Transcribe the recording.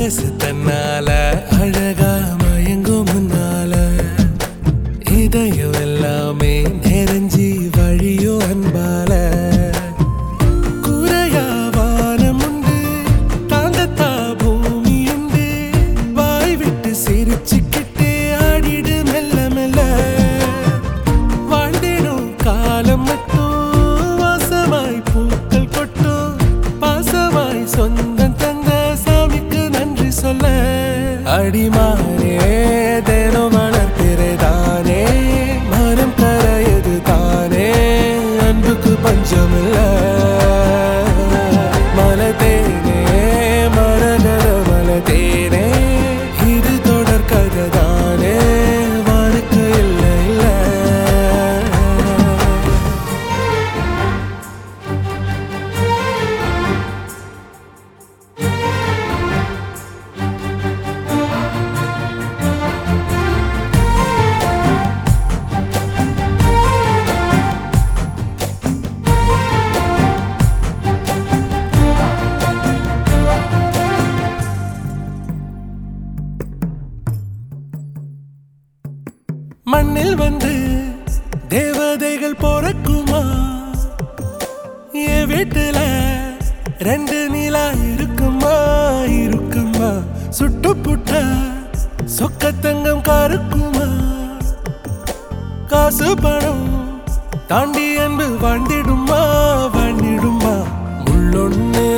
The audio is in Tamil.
மனசு தன்னால அழகா மயங்கும் முன்னால இதயம் எல்லாமே நெறஞ்சி வழியும் அன்பால குறையா வானம் உண்டு தாங்கத்தா பூமி உண்டு வாய் விட்டு சிரிச்சுக்கிட்டே ஆடிடு மெல்ல மெல்ல வாழ்ந்திடும் காலம் மட்டும் வாசமாய் பூக்கள் கொட்டும் பாசமாய் சொந்தம் தந்த சாமிக்கு நன்றி சொல்ல அடிமானே தினம் வளர்ப்பிறதானே மனம் கரையது தானே அன்புக்கு பஞ்சமில்ல மலத்தேனே மரகத மலத்தேனே இது தொடர் கதை தானே வாழ்க்கை இல்லை இல்லை மண்ணில் வந்து தேவதைகள் பிறக்குமா என் வீட்டுல ரெண்டு நிலா இருக்குமா இருக்குமா சுட்டு புட்ட சொக்கத்தங்கம் கருக்குமா காசு பணம் தாண்டி அன்பு வாழ்ந்திடுமா வாழ்ந்திடுமா முள்ளொன்னு